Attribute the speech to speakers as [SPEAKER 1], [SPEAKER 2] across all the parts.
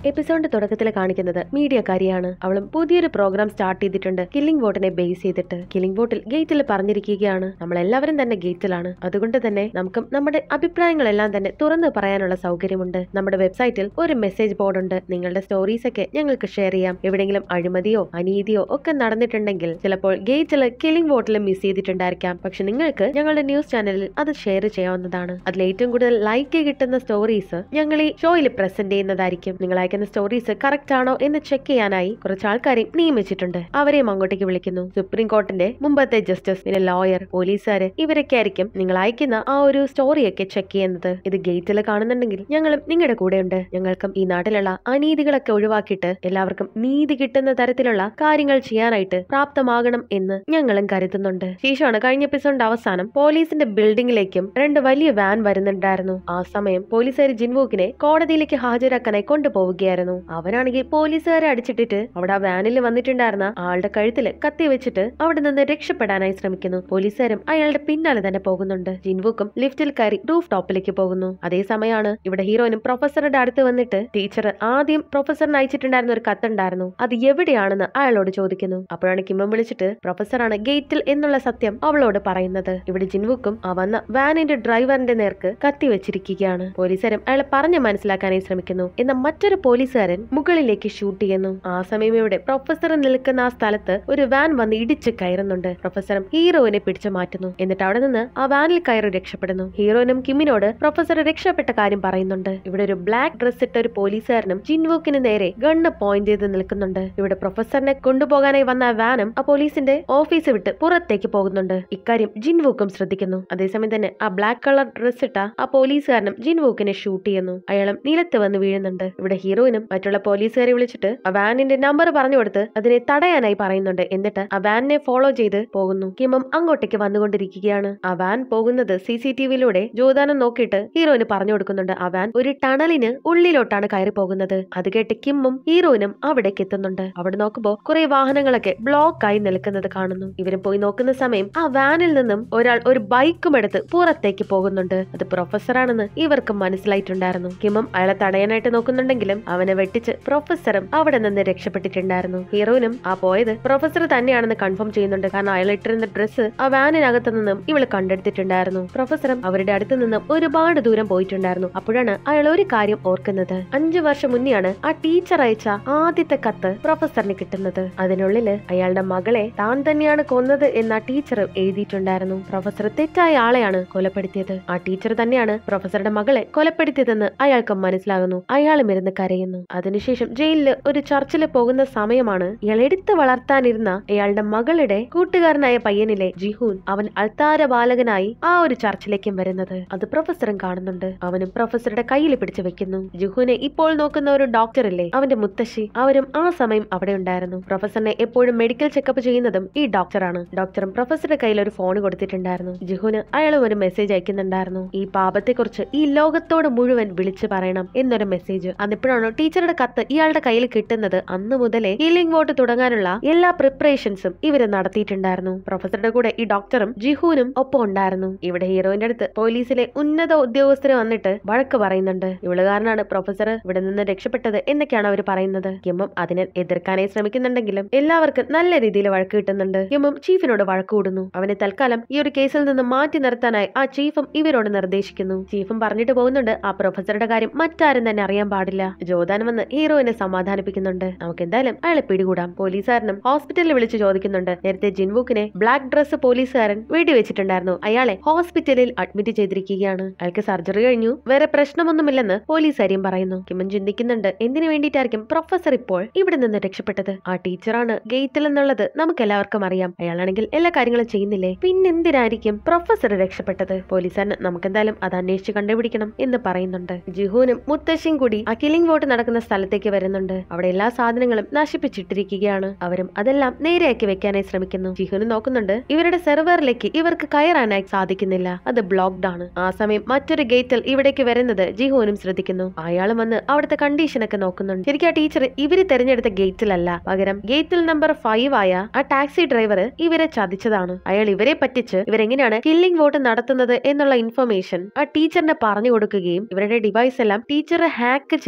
[SPEAKER 1] എപ്പിസോഡിന്റെ തുടക്കത്തിൽ കാണിക്കുന്നത് മീഡിയക്കാരിയാണ് അവളും പുതിയൊരു പ്രോഗ്രാം സ്റ്റാർട്ട് ചെയ്തിട്ടുണ്ട് കില്ലിംഗ് വോട്ടിനെ ബേസ് ചെയ്തിട്ട് കില്ലിംഗ് വോട്ടിൽ ഗേറ്റിൽ പറഞ്ഞിരിക്കുകയാണ് നമ്മളെല്ലാവരും തന്നെ ഗേറ്റിലാണ് അതുകൊണ്ട് തന്നെ നമുക്ക് നമ്മുടെ അഭിപ്രായങ്ങളെല്ലാം തന്നെ തുറന്നു പറയാനുള്ള സൗകര്യമുണ്ട് നമ്മുടെ വെബ്സൈറ്റിൽ ഒരു മെസ്സേജ് ബോർഡ് ഉണ്ട് നിങ്ങളുടെ സ്റ്റോറീസ് ഒക്കെ ഞങ്ങൾക്ക് ഷെയർ ചെയ്യാം എവിടെയെങ്കിലും അഴിമതിയോ അനീതിയോ ഒക്കെ നടന്നിട്ടുണ്ടെങ്കിൽ ചിലപ്പോൾ ഗേറ്റിൽ കില്ലിംഗ് വോട്ടിൽ മിസ് ചെയ്തിട്ടുണ്ടായിരിക്കാം പക്ഷെ നിങ്ങൾക്ക് ഞങ്ങളുടെ ന്യൂസ് ചാനലിൽ അത് ഷെയർ ചെയ്യാവുന്നതാണ് അതിൽ ഏറ്റവും കൂടുതൽ ലൈക്ക് കിട്ടുന്ന സ്റ്റോറീസ് ഞങ്ങൾ ഈ ഷോയിൽ പ്രസന്റ് ചെയ്യുന്നതായിരിക്കും നിങ്ങൾ അയക്കുന്ന സ്റ്റോറീസ് കറക്റ്റ് ആണോ എന്ന് ചെക്ക് ചെയ്യാനായി കുറച്ച് ആൾക്കാരെ നിയമിച്ചിട്ടുണ്ട് അവരെയും അങ്ങോട്ടേക്ക് വിളിക്കുന്നു സുപ്രീം കോർട്ടിന്റെ മുമ്പത്തെ ജസ്റ്റിസ് പിന്നെ ലോയർ പോലീസുകാര് ഇവരൊക്കെ ആയിരിക്കും നിങ്ങൾ അയക്കുന്ന ആ ഒരു സ്റ്റോറിയൊക്കെ ചെക്ക് ചെയ്യുന്നത് ഇത് ഗേറ്റിൽ കാണുന്നുണ്ടെങ്കിൽ ഞങ്ങളും നിങ്ങളുടെ കൂടെയുണ്ട് ഞങ്ങൾക്കും ഈ നാട്ടിലുള്ള അനീതികളൊക്കെ ഒഴിവാക്കിയിട്ട് എല്ലാവർക്കും നീതി കിട്ടുന്ന തരത്തിലുള്ള കാര്യങ്ങൾ ചെയ്യാനായിട്ട് പ്രാപ്തമാകണം എന്ന് ഞങ്ങളും കരുതുന്നുണ്ട് ശേഷമാണ് കഴിഞ്ഞ എപ്പിസോഡിന്റെ അവസാനം പോലീസിന്റെ ബിൽഡിംഗിലേക്കും രണ്ട് വലിയ വാൻ വരുന്നുണ്ടായിരുന്നു ആ സമയം പോലീസുകാർ ജിൻവൂക്കിനെ കോടതിയിലേക്ക് ഹാജരാക്കാനായി കൊണ്ടുപോവുകയായിരുന്നു അവനാണെങ്കിൽ പോലീസുകാരെ അടിച്ചിട്ടിട്ട് അവിടെ ആ വാനിൽ വന്നിട്ടുണ്ടായിരുന്ന ആളുടെ കഴുത്തിൽ കത്തി വെച്ചിട്ട് അവിടെ നിന്ന് രക്ഷപ്പെടാനായി ശ്രമിക്കുന്നു പോലീസുകാരും അയാളുടെ പിന്നാലെ തന്നെ പോകുന്നുണ്ട് ജിൻവൂക്കും ലിഫ്റ്റിൽ കയറി റൂഫ് ടോപ്പിലേക്ക് പോകുന്നു അതേസമയമാണ് ഇവിടെ ഹീറോയിനും പ്രൊഫസറുടെ അടുത്ത് വന്നിട്ട് ടീച്ചർ ആദ്യം പ്രൊഫസറിന് അയച്ചിട്ടുണ്ടായിരുന്ന ഒരു കത്തുണ്ടായിരുന്നു അത് എവിടെയാണെന്ന് അയാളോട് ചോദിക്കുന്നു അപ്പോഴാണ് കിമ്മം വിളിച്ചിട്ട് പ്രൊഫസറാണ് ഗേറ്റിൽ എന്നുള്ള സത്യം അവളോട് പറയുന്നത് ഇവിടെ ജിൻവുക്കും ആ വന്ന വാനിന്റെ ഡ്രൈവറിന്റെ നേർക്ക് കത്തി വെച്ചിരിക്കുകയാണ് പോലീസുകാരും അയാളെ പറഞ്ഞു മനസ്സിലാക്കാനായി ശ്രമിക്കുന്നു എന്നാൽ മറ്റൊരു പോലീസുകാരൻ മുകളിലേക്ക് ഷൂട്ട് ചെയ്യുന്നു ആ സമയം ഇവിടെ പ്രൊഫസർ നിൽക്കുന്ന ആ സ്ഥലത്ത് ഒരു വാൻ വന്ന് ഇടിച്ച് കയറുന്നുണ്ട് പ്രൊഫസറും ഹീറോയിനെ പിടിച്ചു മാറ്റുന്നു എന്നിട്ട് അവിടെ നിന്ന് ആ വാനിൽ കയറി രക്ഷപ്പെടുന്നു ഹീറോയിനും കിമ്മിനോട് പ്രൊഫസർ രക്ഷപ്പെട്ട കാര്യം പറയുന്നുണ്ട് ഇവിടെ ഒരു ബ്ലാക്ക് ഡ്രസ് ഇട്ട ഒരു പോലീസുകാരനും ജിൻവൂക്കിന് നേരെ ഗണ്ണ് പോയിന്റ് ചെയ്ത് നിൽക്കുന്നുണ്ട് ഇവിടെ പ്രൊഫസറിനെ കൊണ്ടുപോകാനായി വന്ന ആ വാനും ആ പോലീസിന്റെ ഓഫീസ് വിട്ട് പുറത്തേക്ക് പോകുന്നുണ്ട് ഇക്കാര്യം ജിൻവൂക്കും ശ്രദ്ധിക്കുന്നു അതേസമയം തന്നെ ആ ബ്ലാക്ക് കളർ ഡ്രസ് ഇട്ട ആ പോലീസുകാരനും ജിൻവൂക്കിനെ ഷൂട്ട് ചെയ്യുന്നു അയാളും നിലത്ത് വന്ന് വീഴുന്നുണ്ട് ഇവിടെ ഹീറോയിനും മറ്റുള്ള പോലീസുകാരെ വിളിച്ചിട്ട് ആ വാനിന്റെ നമ്പർ പറഞ്ഞു കൊടുത്ത് അതിനെ തടയാനായി പറയുന്നുണ്ട് എന്നിട്ട് ആ വാനിനെ ഫോളോ ചെയ്ത് പോകുന്നു കിമ്മം അങ്ങോട്ടേക്ക് വന്നുകൊണ്ടിരിക്കുകയാണ് ആ വാൻ പോകുന്നത് സി സി ടി വിയിലൂടെ ജോദാനം നോക്കിയിട്ട് ഹീറോയിന് പറഞ്ഞു കൊടുക്കുന്നുണ്ട് ആ വാൻ ഒരു ടണലിന് ഉള്ളിലോട്ടാണ് കയറി പോകുന്നത് അത് കേട്ട് കിമ്മും ഹീറോയിനും അവിടേക്ക് എത്തുന്നുണ്ട് അവിടെ നോക്കുമ്പോൾ കുറെ വാഹനങ്ങളൊക്കെ ബ്ലോക്ക് ആയി നിൽക്കുന്നത് കാണുന്നു ഇവരും പോയി നോക്കുന്ന സമയം ആ വാനിൽ നിന്നും ഒരാൾ ഒരു ബൈക്കും എടുത്ത് പുറത്തേക്ക് പോകുന്നുണ്ട് അത് പ്രൊഫസറാണെന്ന് ഇവർക്ക് മനസ്സിലായിട്ടുണ്ടായിരുന്നു കിമ്മും അയാളെ തടയാനായിട്ട് നോക്കുന്നുണ്ടെങ്കിലും അവനെ വെട്ടിച്ച് പ്രൊഫസറും അവിടെ നിന്ന് രക്ഷപ്പെട്ടിട്ടുണ്ടായിരുന്നു ഹീറോയിനും ആ പോയത് പ്രൊഫസർ തന്നെയാണെന്ന് കൺഫേം ചെയ്യുന്നുണ്ട് കാരണം അയാൾ ഇട്ടിരുന്ന ഡ്രസ്സ് ആ വാനിനകത്ത് നിന്നും ഇവള് കണ്ടെടുത്തിട്ടുണ്ടായിരുന്നു പ്രൊഫസറും അവരുടെ അടുത്ത് നിന്നും ഒരുപാട് ദൂരം പോയിട്ടുണ്ടായിരുന്നു അപ്പോഴാണ് അയാൾ ഒരു കാര്യം ഓർക്കുന്നത് അഞ്ചു വർഷം മുന്നെയാണ് ആ ടീച്ചർ അയച്ച ആദ്യത്തെ കത്ത് പ്രൊഫസറിന് കിട്ടുന്നത് അതിനുള്ളില് അയാളുടെ മകളെ താൻ തന്നെയാണ് കൊന്നത് എന്ന് ആ ടീച്ചർ എഴുതിയിട്ടുണ്ടായിരുന്നു പ്രൊഫസർ തെറ്റായ ആളെയാണ് കൊലപ്പെടുത്തിയത് ആ ടീച്ചർ തന്നെയാണ് പ്രൊഫസറുടെ മകളെ കൊലപ്പെടുത്തിയതെന്ന് അയാൾക്ക് മനസ്സിലാകുന്നു അയാളും ഇരുന്ന് കരയുന്നു അതിനുശേഷം ജയിലിൽ ഒരു ചർച്ചിൽ പോകുന്ന സമയമാണ് ഇയാൾ എടുത്തു വളർത്താനിരുന്ന അയാളുടെ മകളുടെ കൂട്ടുകാരനായ പയ്യനിലെ ജിഹൂൻ അവൻ അൾത്താര ബാലകനായി ആ ഒരു ചർച്ചിലേക്കും വരുന്നത് അത് പ്രൊഫസറും കാണുന്നുണ്ട് അവനും പ്രൊഫസറുടെ കയ്യിൽ പിടിച്ചു വെക്കുന്നു ജുഹുനെ ഇപ്പോൾ നോക്കുന്ന ഒരു ഡോക്ടർ ഇല്ലേ അവന്റെ മുത്തശ്ശി അവരും ആ സമയം അവിടെ ഉണ്ടായിരുന്നു പ്രൊഫസറിനെ എപ്പോഴും മെഡിക്കൽ ചെക്കപ്പ് ചെയ്യുന്നതും ഈ ഡോക്ടറാണ് ഡോക്ടറും പ്രൊഫസറുടെ കയ്യിൽ ഒരു ഫോൺ കൊടുത്തിട്ടുണ്ടായിരുന്നു ജുഹുന് അയാളും ഒരു മെസ്സേജ് അയക്കുന്നുണ്ടായിരുന്നു ഈ പാപത്തെക്കുറിച്ച് ഈ ലോകത്തോട് മുഴുവൻ വിളിച്ചു പറയണം എന്നൊരു മെസ്സേജ് അന്നിപ്പോഴാണ് ടീച്ചറുടെ കത്ത് ഇയാളുടെ കയ്യിൽ കിട്ടുന്നത് അന്ന് മുതലേ ഹീലിംഗ് വോട്ട് തുടങ്ങാനുള്ള എല്ലാ പ്രിപ്പറേഷൻസും ഇവര് നടത്തിയിട്ടുണ്ടായിരുന്നു പ്രൊഫസറുടെ കൂടെ ഈ ഡോക്ടറും ജിഹൂനും ഒപ്പം ഉണ്ടായിരുന്നു ഇവിടെ ഹീറോയിന്റെ അടുത്ത് പോലീസിലെ ഉന്നത ഉദ്യോഗസ്ഥര് വന്നിട്ട് വഴക്ക് പറയുന്നുണ്ട് ഇവള് കാരണമാണ് പ്രൊഫസർ ഇവിടെ നിന്ന് രക്ഷപ്പെട്ടത് എന്നൊക്കെയാണ് അവർ പറയുന്നത് കിമ്മും അതിനെ എതിർക്കാനായി ശ്രമിക്കുന്നുണ്ടെങ്കിലും എല്ലാവർക്കും നല്ല രീതിയിൽ വഴക്ക് കിട്ടുന്നുണ്ട് കിമ്മും ചീഫിനോട് വഴക്ക് കൂടുന്നു അവനെ തൽക്കാലം ഈ ഒരു കേസിൽ നിന്ന് മാറ്റി നിർത്താനായി ആ ചീഫും ഇവരോട് നിർദ്ദേശിക്കുന്നു ചീഫും പറഞ്ഞിട്ട് പോകുന്നുണ്ട് ആ പ്രൊഫസറുടെ കാര്യം മറ്റാരും തന്നെ അറിയാൻ പാടില്ല ജോദാൻ വന്ന് ഹീറോയിനെ സമാധാനിപ്പിക്കുന്നുണ്ട് നമുക്ക് എന്തായാലും അയാളെ പിടികൂടാം പോലീസുകാരനും ഹോസ്പിറ്റലിൽ വിളിച്ച് ചോദിക്കുന്നുണ്ട് നേരത്തെ ജിൻബുക്കിനെ ബ്ലാക്ക് ഡ്രസ് പോലീസുകാരൻ വെടിവെച്ചിട്ടുണ്ടായിരുന്നു അയാളെ ഹോസ്പിറ്റലിൽ അഡ്മിറ്റ് ചെയ്തിരിക്കുകയാണ് അയാൾക്ക് സർജറി കഴിഞ്ഞു വേറെ പ്രശ്നമൊന്നുമില്ലെന്ന് പോലീസുകാരിയും പറയുന്നു കിമൻ ചിന്തിക്കുന്നുണ്ട് എന്തിനു വേണ്ടിയിട്ടായിരിക്കും പ്രൊഫസർ ഇപ്പോൾ ഇവിടെ നിന്ന് രക്ഷപ്പെട്ടത് ആ ടീച്ചറാണ് ഗേറ്റിൽ എന്നുള്ളത് നമുക്ക് എല്ലാവർക്കും അറിയാം അയാളാണെങ്കിൽ എല്ലാ കാര്യങ്ങളും ചെയ്യുന്നില്ലേ പിന്നെന്തിനായിരിക്കും പ്രൊഫസർ രക്ഷപ്പെട്ടത് പോലീസുകാരന് നമുക്കെന്തായാലും അത് അന്വേഷിച്ച് കണ്ടുപിടിക്കണം എന്ന് പറയുന്നുണ്ട് ജിഹുനും മുത്തശ്ശിയും കൂടി ആ കില്ലിംഗ് വോട്ട് നടക്കുന്ന സ്ഥലത്തേക്ക് വരുന്നുണ്ട് അവിടെ എല്ലാ സാധനങ്ങളും നശിപ്പിച്ചിട്ടിരിക്കുകയാണ് അവരും അതെല്ലാം നേരെയാക്കി വെക്കാനായി ശ്രമിക്കുന്നു ജിഹുനും നോക്കുന്നുണ്ട് ഇവരുടെ സെർവറിലേക്ക് ഇവർക്ക് കയറാനായി സാധിക്കുന്നില്ല അത് ബ്ലോക്ക്ഡ് ആണ് ആ സമയം മറ്റൊരു ഗേറ്റിൽ ഇവിടേക്ക് വരുന്നത് ജിഹുനും ശ്രദ്ധിക്കുന്നു അയാളും വന്ന് അവിടുത്തെ കണ്ടീഷനൊക്കെ നോക്കുന്നുണ്ട് ശരിക്കും ആ ടീച്ചർ ഇവര് തെരഞ്ഞെടുത്ത ഗേറ്റിലല്ല പകരം ഗേറ്റിൽ നമ്പർ ഫൈവ് ആയ ആ ടാക്സി ഡ്രൈവർ ഇവരെ ചതിച്ചതാണ് അയാൾ ഇവരെ പറ്റിച്ച് ഇവരെങ്ങനെയാണ് കില്ലിംഗ് വോട്ട് നടത്തുന്നത് എന്നുള്ള ഇൻഫർമേഷൻ ആ ടീച്ചറിനെ പറഞ്ഞു കൊടുക്കുകയും ഇവരുടെ ഡിവൈസ് എല്ലാം ടീച്ചർ ഹാക്ക് ചെയ്യുകയും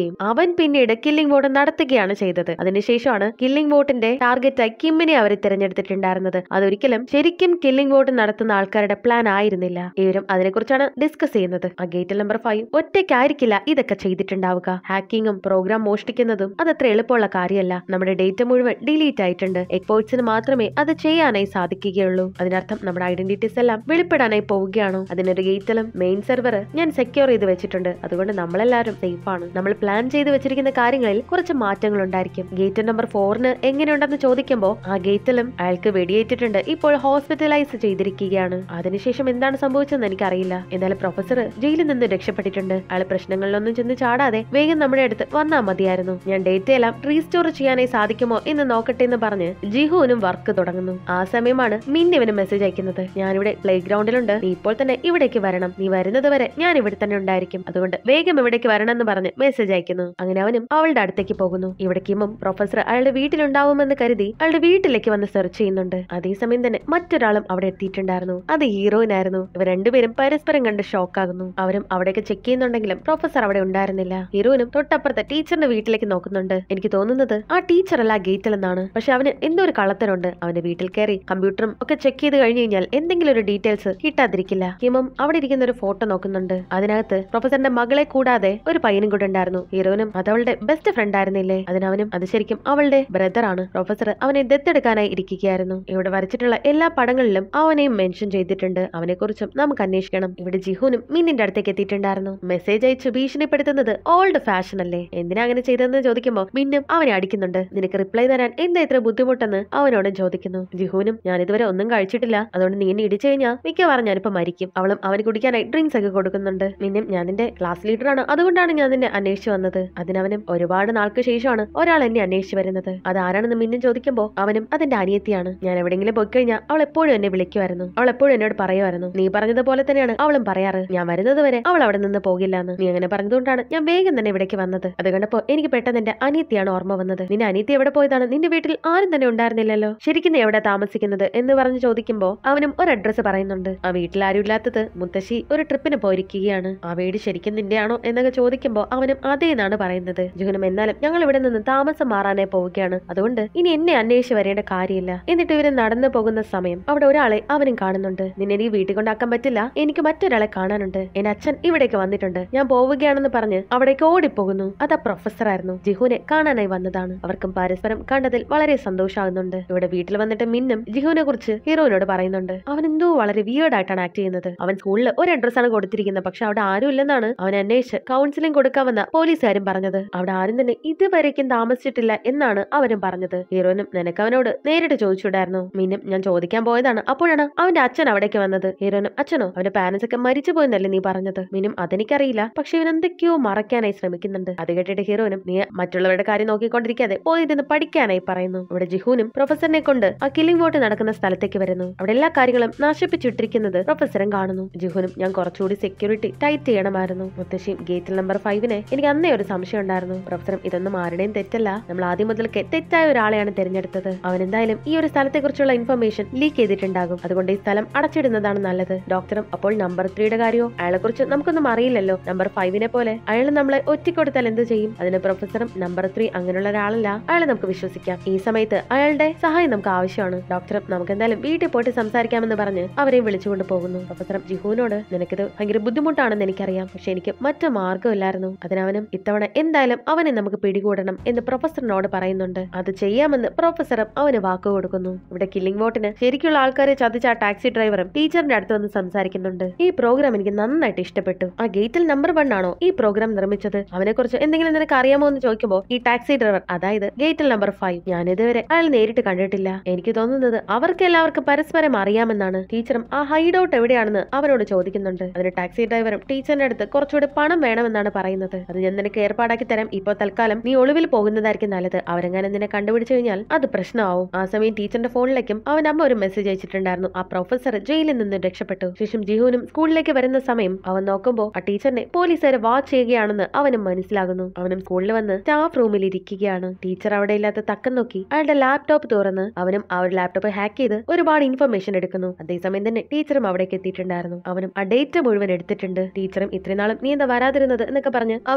[SPEAKER 1] സമയം അവൻ പിന്നീട് കില്ലിംഗ് വോട്ട് നടത്തുകയാണ് ചെയ്തത് അതിനുശേഷമാണ് കില്ലിംഗ് വോട്ടിന്റെ ടാർഗറ്റായി കിമ്മിനെ അവർ തിരഞ്ഞെടുത്തിട്ടുണ്ടായിരുന്നത് അതൊരിക്കലും ശരിക്കും കില്ലിംഗ് വോട്ട് നടത്തുന്ന ആൾക്കാരുടെ പ്ലാൻ ആയിരുന്നില്ല ഇവരും അതിനെക്കുറിച്ചാണ് ഡിസ്കസ് ചെയ്യുന്നത് ആ ഗേറ്റ് നമ്പർ ഫൈവ് ഒറ്റയ്ക്കായിരിക്കില്ല ഇതൊക്കെ ചെയ്തിട്ടുണ്ടാവുക ഹാക്കിങ്ങും പ്രോഗ്രാം മോഷ്ടിക്കുന്നതും അതത്ര എളുപ്പമുള്ള കാര്യമല്ല നമ്മുടെ ഡേറ്റ മുഴുവൻ ഡിലീറ്റ് ആയിട്ടുണ്ട് എക്സ്പോർട്സിന് മാത്രമേ അത് ചെയ്യാനായി സാധിക്കുകയുള്ളൂ അതിനർത്ഥം നമ്മുടെ ഐഡന്റിറ്റീസ് എല്ലാം വെളിപ്പെടാനായി പോവുകയാണോ അതിനൊരു ഗേറ്റിലും മെയിൻ സെർവർ ഞാൻ സെക്യൂർ ചെയ്ത് വെച്ചിട്ടുണ്ട് അതുകൊണ്ട് നമ്മളെല്ലാവരും സേഫ് ആണ് നമ്മൾ പ്ലാൻ ചെയ്ത് വെച്ചിരിക്കുന്ന കാര്യങ്ങളിൽ കുറച്ച് മാറ്റങ്ങൾ ഉണ്ടായിരിക്കും ഗേറ്റ് നമ്പർ ഫോറിന് എങ്ങനെയുണ്ടെന്ന് ചോദിക്കുമ്പോൾ ആ ഗേറ്റിലും അയാൾക്ക് വെടിയേറ്റിട്ടുണ്ട് ഇപ്പോൾ ഹോസ്പിറ്റലൈസ് ചെയ്തിരിക്കുകയാണ് അതിനുശേഷം എന്താണ് സംഭവിച്ചതെന്ന് എനിക്കറിയില്ല എന്നാലും പ്രൊഫസർ ജയിലിൽ നിന്ന് രക്ഷപ്പെട്ടിട്ടുണ്ട് അയാൾ പ്രശ്നങ്ങളിലൊന്നും ചെന്ന് ചാടാതെ വേഗം നമ്മുടെ അടുത്ത് വന്നാൽ മതിയായിരുന്നു ഞാൻ ഡേറ്റ എല്ലാം റീസ്റ്റോർ ചെയ്യാനായി സാധിക്കുമോ എന്ന് നോക്കട്ടെ എന്ന് പറഞ്ഞ് ജിഹുവിനും വർക്ക് തുടങ്ങുന്നു ആ സമയമാണ് മിന്നിവന് മെസ്സേജ് അയക്കുന്നത് ഞാനിവിടെ പ്ലേ ഗ്രൗണ്ടിലുണ്ട് നീ ഇപ്പോൾ തന്നെ ഇവിടേക്ക് വരണം നീ വരുന്നത് വരെ ഞാൻ ഇവിടെ തന്നെ ഉണ്ടായിരിക്കും അതുകൊണ്ട് വേഗം ഇവിടേക്ക് വരണം എന്ന് പറഞ്ഞ് മെസ്സേജ് അയക്കുന്നു അങ്ങനെ അവനും അവളുടെ അടുത്തേക്ക് പോകുന്നു ഇവിടെ കിമും പ്രൊഫസർ അയാളുടെ വീട്ടിലുണ്ടാവുമെന്ന് കരുതി അയാളുടെ വീട്ടിലേക്ക് വന്ന് സെർച്ച് ചെയ്യുന്നുണ്ട് അതേസമയം തന്നെ മറ്റൊരാളും അവിടെ എത്തിയിട്ടുണ്ടായിരുന്നു അത് ഹീറോയിനായിരുന്നു ഇവർ രണ്ടുപേരും പരസ്പരം കണ്ട് ഷോക്കാകുന്നു അവരും അവിടേക്ക് ചെക്ക് ചെയ്യുന്നുണ്ടെങ്കിലും പ്രൊഫസർ അവിടെ ഉണ്ടായിരുന്നില്ല ഹീറോയിനും തൊട്ടപ്പുറത്തെ ടീച്ചറിന്റെ വീട്ടിലേക്ക് നോക്കുന്നുണ്ട് എനിക്ക് തോന്നുന്നത് ആ ടീച്ചർ അല്ല ഗേറ്റിൽ എന്നാണ് പക്ഷെ അവന് എന്തോ ഒരു കള്ളത്തരുണ്ട് അവന്റെ വീട്ടിൽ കയറി കമ്പ്യൂട്ടറും ഒക്കെ ചെക്ക് ചെയ്ത് കഴിഞ്ഞു കഴിഞ്ഞാൽ എന്തെങ്കിലും ഒരു ഡീറ്റെയിൽസ് കിട്ടാതിരിക്കില്ല ഹിമം അവിടെ ഇരിക്കുന്ന ഒരു ഫോട്ടോ നോക്കുന്നുണ്ട് അതിനകത്ത് പ്രൊഫസറിന്റെ മകളെ കൂടാതെ ഒരു പയ്യനും കൂടെ ഉണ്ടായിരുന്നു ഹീറോയിനും അത് അവളുടെ ബെസ്റ്റ് ഫ്രണ്ട് ആയിരുന്നില്ലേ അതിനവനും അത് ശരിക്കും അവളുടെ ബ്രദർ ആണ് പ്രൊഫസർ അവനെ ദത്തെടുക്കാനായി ഇരിക്കുകയായിരുന്നു ഇവിടെ വരച്ചിട്ടുള്ള എല്ലാ പടങ്ങളിലും അവനെയും മെൻഷൻ ചെയ്തിട്ടുണ്ട് അവനെ കുറിച്ചും നമുക്ക് അന്വേഷിക്കണം ഇവിടെ ജിഹുനും മിന്നിന്റെ അടുത്തേക്ക് എത്തിയിട്ടുണ്ടായിരുന്നു മെസ്സേജ് അയച്ച് ഭീഷണിപ്പെടുത്തുന്നത് ഓൾഡ് ഫാഷൻ അല്ലേ എന്തിനാ അങ്ങനെ ചെയ്തതെന്ന് ചോദിക്കുമ്പോൾ മിന്നും അവനെ അടിക്കുന്നുണ്ട് നിനക്ക് റിപ്ലൈ തരാൻ എന്താ ഇത്ര ബുദ്ധിമുട്ടെന്ന് അവനോടും ചോദിക്കുന്നു ജിഹുനും ഞാൻ ഇതുവരെ ഒന്നും കഴിച്ചിട്ടില്ല അതുകൊണ്ട് നീ എന്നെ ഇടിച്ചു കഴിഞ്ഞാൽ മിക്കവാറും ഞാനിപ്പോ മരിക്കും അവളും അവന് കുടിക്കാനായി ഡ്രിങ്ക്സ് ഒക്കെ കൊടുക്കുന്നുണ്ട് മിന്നും ഞാൻ നിന്റെ ക്ലാസ് ലീഡറാണ് അതുകൊണ്ടാണ് ഞാൻ നിന്നെ അന്വേഷിച്ചു വന്നത് അതിനവനും ഒരുപാട് നാൾക്ക് ശേഷമാണ് ഒരാൾ എന്നെ അന്വേഷിച്ചു വരുന്നത് അത് ആരാണെന്ന് മിന്നും ചോദിക്കുമ്പോൾ അവനും അതിന്റെ അനിയത്തിയാണ് ഞാൻ എവിടെയെങ്കിലും പോയി കഴിഞ്ഞാൽ അവൾ എപ്പോഴും എന്നെ വിളിക്കുമായിരുന്നു അവൾ എപ്പോഴും എന്നോട് പറയുമായിരുന്നു നീ പറഞ്ഞതുപോലെ തന്നെയാണ് അവളും പറയാറ് ഞാൻ വരുന്നത് വരെ അവൾ അവിടെ നിന്ന് പോകില്ല എന്ന് നീ അങ്ങനെ പറഞ്ഞതുകൊണ്ടാണ് ഞാൻ വേഗം തന്നെ ഇവിടേക്ക് വന്നത് അത് കണ്ടപ്പോ എനിക്ക് പെട്ടെന്ന് എന്റെ അനിയത്തിയാണ് ഓർമ്മ വന്നത് നിന്റെ അനിയത്തി എവിടെ പോയതാണ് നിന്റെ വീട്ടിൽ ആരും തന്നെ ഉണ്ടായിരുന്നില്ലല്ലോ ശരിക്കും നീ എവിടെ താമസിക്കുന്നത് എന്ന് പറഞ്ഞ് ചോദിക്കുമ്പോൾ അവനും ഒരു അഡ്രസ്സ് പറയുന്നുണ്ട് ആ വീട്ടിൽ ആരും ഇല്ലാത്തത് മുത്തശ്ശി ഒരു ട്രിപ്പിന് പോയിരിക്കുകയാണ് ആ വീട് ശരിക്കും നിന്റെയാണോ എന്നൊക്കെ ചോദിക്കുമ്പോൾ അവനും അതേ എന്നാണ് പറയുന്നത് ജുഹനും എന്നാലും ഞങ്ങൾ ഇവിടെ നിന്ന് താമസം മാറാനായി പോവുകയാണ് അതുകൊണ്ട് ഇനി എന്നെ അന്വേഷിച്ച് വരേണ്ട കാര്യമില്ല എന്നിട്ട് ഇവര് നടന്നു പോകുന്ന സമയം അവിടെ ഒരാളെ അവനും കാണുന്നുണ്ട് നിന്നെ നീ വീട്ടിൽ കൊണ്ടാക്കാൻ പറ്റില്ല എനിക്ക് മറ്റൊരാളെ കാണാനുണ്ട് എന്റെ അച്ഛൻ ഇവിടേക്ക് വന്നിട്ടുണ്ട് ഞാൻ പോവുകയാണെന്ന് പറഞ്ഞ് അവിടേക്ക് ഓടിപ്പോകുന്നു അത് ആ പ്രൊഫസർ ആയിരുന്നു ജിഹുവിനെ കാണാനായി വന്നതാണ് അവർക്കും പരസ്പരം കണ്ടതിൽ വളരെ സന്തോഷമാകുന്നുണ്ട് ഇവിടെ വീട്ടിൽ വന്നിട്ട് മിന്നും ജിഹുവിനെ കുറിച്ച് ഹീറോയിനോട് പറയുന്നുണ്ട് അവൻ എന്തോ വളരെ വിയേർഡ് ആയിട്ടാണ് ആക്ട് ചെയ്യുന്നത് അവൻ സ്കൂളിൽ ഒരു അഡ്രസ് ആണ് കൊടുത്തിരിക്കുന്നത് പക്ഷെ അവിടെ ആരും ഇല്ലെന്നാണ് അവൻ അന്വേഷിച്ച് കൗൺസിലിംഗ് കൊടുക്കാമെന്ന പോലീസുകാരും പറഞ്ഞത് അവിടെ ആരും തന്നെ ഇതുവരേക്കും താമസിച്ചിട്ടില്ല എന്നാണ് അവരും പറഞ്ഞത് ഹീറോയിനും നിനക്ക് അവനോട് നേരിട്ട് ചോദിച്ചുണ്ടായിരുന്നു മിന്നും ഞാൻ ചോദിക്കാൻ പോയതാണ് അപ്പോഴാണ് അവന്റെ അച്ഛൻ അവിടേക്ക് വന്നത് ഹീറോയിനും അച്ഛനോ അവന്റെ പാരന്റ്സ് ഒക്കെ മരിച്ചു പോയെന്നല്ലേ നീ പറഞ്ഞത് മിനും അതെനിക്കറിയില്ല പക്ഷെ ഇവൻ എന്തൊക്കെയോ മറയ്ക്കാനായി ശ്രമിക്കുന്നുണ്ട് അത് കേട്ടിട്ട് ഹീറോയിനും നീ മറ്റുള്ളവരുടെ കാര്യം നോക്കിക്കൊണ്ടിരിക്കാതെ പോയിരുന്ന് പഠിക്കാനായി പറയുന്നു ഇവിടെ ജിഹുനും പ്രൊഫസറിനെ കൊണ്ട് ആ കില്ലിംഗ് വോട്ട് നടക്കുന്ന സ്ഥലത്തേക്ക് വരുന്നു അവിടെ എല്ലാ കാര്യങ്ങളും നശിപ്പിച്ചിട്ടിരിക്കുന്നത് പ്രൊഫസറും കാണുന്നു ജിഹുനും ഞാൻ കുറച്ചുകൂടി സെക്യൂരിറ്റി ടൈറ്റ് ചെയ്യണമായിരുന്നു മുത്തശ്ശിയും ഗേറ്റിൽ നമ്പർ ഫൈവിന് എനിക്ക് അന്നേ ഒരു സംശയം ഉണ്ടായിരുന്നു പ്രൊഫസറും ഇതൊന്നും ആരുടെയും തെറ്റല്ല നമ്മൾ ആദ്യം മുതൽക്ക് തെറ്റായ ഒരാളെയാണ് തിരഞ്ഞെടുത്തത് അവൻ എന്തായാലും ഈ ഒരു സ്ഥലത്തെക്കുറിച്ചുള്ള ഇൻഫർമേഷൻ ലീക്ക് ചെയ്തിട്ടുണ്ടാകും അതുകൊണ്ട് ഈ സ്ഥലം അടച്ചിടുന്നതാണ് നല്ലത് ഡോക്ടറും അപ്പോൾ നമ്പർ ത്രീയുടെ കാര്യമോ അയാളെ കുറിച്ച് നമുക്കൊന്നും അറിയില്ലല്ലോ നമ്പർ ഫൈവിനെ പോലെ അയാൾ നമ്മളെ ഒറ്റക്കൊടുത്താൽ എന്ത് ചെയ്യും അതിന് പ്രൊഫസറും നമ്പർ ത്രീ അങ്ങനെയുള്ള ഒരാളല്ല അയാളെ നമുക്ക് വിശ്വസിക്കാം ഈ സമയത്ത് അയാളുടെ സഹായം നമുക്ക് ആവശ്യമാണ് ഡോക്ടറും നമുക്ക് എന്തായാലും വീട്ടിൽ പോയിട്ട് സംസാരിക്കാമെന്ന് പറഞ്ഞ് അവരെയും വിളിച്ചുകൊണ്ട് പോകുന്നു പ്രൊഫസറും ജിഹുവിനോട് നിനക്കിത് ഭയങ്കര ബുദ്ധിമുട്ടാണെന്ന് എനിക്കറിയാം പക്ഷെ എനിക്ക് മറ്റു മാർഗ്ഗമില്ലായിരുന്നു അതിനവനും ഇത്തവണ എന്തായാലും അവനെ നമുക്ക് പിടികൂടണം എന്ന് പ്രൊഫസറിനോട് പറയുന്നുണ്ട് അത് ചെയ്യാമെന്ന് പ്രൊഫസറും അവന് വാക്ക് കൊടുക്കുന്നു ഇവിടെ കില്ലിംഗ് വോട്ടിന് ശരിക്കുള്ള ആൾക്കാരെ ചതിച്ച ആ ടാക്സി ഡ്രൈവറും ടീച്ചറിന്റെ അടുത്ത് വന്ന് സംസാരിക്കുന്നുണ്ട് ഈ പ്രോഗ്രാം എനിക്ക് നന്നായിട്ട് ഇഷ്ടപ്പെട്ടു ആ ഗേറ്റിൽ നമ്പർ വൺ ആണോ ഈ പ്രോഗ്രാം നിർമ്മിച്ചത് അവനെ കുറിച്ച് എന്തെങ്കിലും നിനക്ക് അറിയാമോ എന്ന് ചോദിക്കുമ്പോൾ ഈ ടാക്സി ഡ്രൈവർ അതായത് ഗേറ്റിൽ നമ്പർ ഫൈവ് ഞാൻ ഇതുവരെ അയാൾ നേരിട്ട് കണ്ടിട്ടില്ല എനിക്ക് തോന്നുന്നത് അവർക്ക് എല്ലാവർക്കും പരസ്പരം അറിയാമെന്നാണ് ടീച്ചറും ആ ഹൈഡ് ഔട്ട് എവിടെയാണെന്ന് അവനോട് ചോദിക്കുന്നുണ്ട് അതിന് ടാക്സി ഡ്രൈവറും ടീച്ചറിന്റെ അടുത്ത് കുറച്ചുകൂടി പണം വേണമെന്നാണ് പറയുന്നത് അത് ഞാൻ നിനക്ക് ഏർപ്പാടാക്കി തരാം ഇപ്പോൾ തൽക്കാലം നീ ഒളിവിൽ പോകുന്നതായിരിക്കും നല്ലത് അവരെങ്ങനെ നിന്നെ കണ്ടുപിടിച്ചു കഴിഞ്ഞാൽ അത് പ്രശ്നമാവും ആ സമയം ടീച്ചറിന്റെ ഫോണിലേക്കും അവൻ അമ്മ ഒരു മെസ്സേജ് അയച്ചിട്ടുണ്ടായിരുന്നു ആ പ്രൊഫസർ ജയിലിൽ നിന്ന് രക്ഷപ്പെട്ടു ശേഷം ജിഹുവിനും സ്കൂളിലേക്ക് വരുന്ന സമയം അവൻ നോക്കുമ്പോൾ ആ ടീച്ചറിനെ പോലീസുകാരെ വാച്ച് ചെയ്യുകയാണെന്ന് അവനും മനസ്സിലാകുന്നു അവനും സ്കൂളിൽ വന്ന് സ്റ്റാഫ് റൂമിൽ ഇരിക്കുകയാണ് ടീച്ചർ അവിടെ ഇല്ലാത്ത തക്കം നോക്കി അയാളുടെ ലാപ്ടോപ്പ് തുറന്ന് അവനും ആ ഒരു ലാപ്ടോപ്പ് ഹാക്ക് ചെയ്ത് ഒരുപാട് ഇൻഫർമേഷൻ എടുക്കുന്നു അതേസമയം തന്നെ ടീച്ചറും അവിടേക്ക് എത്തിയിട്ടുണ്ടായിരുന്നു അവനും ആ ഡേറ്റ മുഴുവൻ എടുത്തിട്ടുണ്ട് ടീച്ചറും ഇത്രയും നാളും നീ എന്താ വരാതിരുന്നത് എന്നൊക്കെ പറഞ്ഞ് അവനോട് ചോദിക്കും